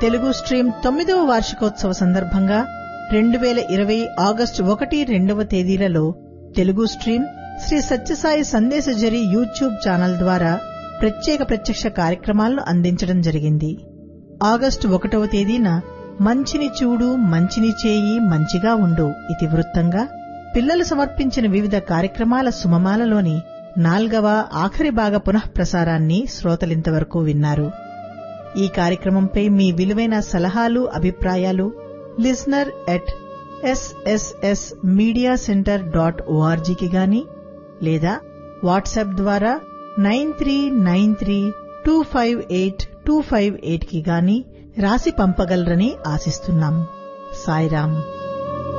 Telugu stream తొమ్మిదవ వార్షికోత్సవ సందర్భంగా రెండు వేల ఇరవై ఆగస్టు ఒకటి రెండవ తేదీలలో తెలుగు స్ట్రీమ్ శ్రీ సత్యసాయి సందేశజరి యూట్యూబ్ ఛానల్ ద్వారా ప్రత్యేక ప్రత్యక్ష కార్యక్రమాలను అందించడం జరిగింది ఆగస్టు ఒకటవ తేదీన మంచిని చూడు మంచిని చేయి మంచిగా ఉండు ఇతివృత్తంగా పిల్లలు సమర్పించిన వివిధ కార్యక్రమాల సుమమాలలోని నాల్గవ ఆఖరి భాగ పునఃప్రసారాన్ని శ్రోతలింతవరకు విన్నారు ఈ కార్యక్రమంపై మీ విలువైన సలహాలు అభిప్రాయాలు listener at SSS media centre dot ఓఆర్జీకి గాని లేదా వాట్సాప్ ద్వారా nine three nine three two five eight two five eight కి గాని రాసి పంపగలరని ఆశిస్తున్నాం సాయిరాం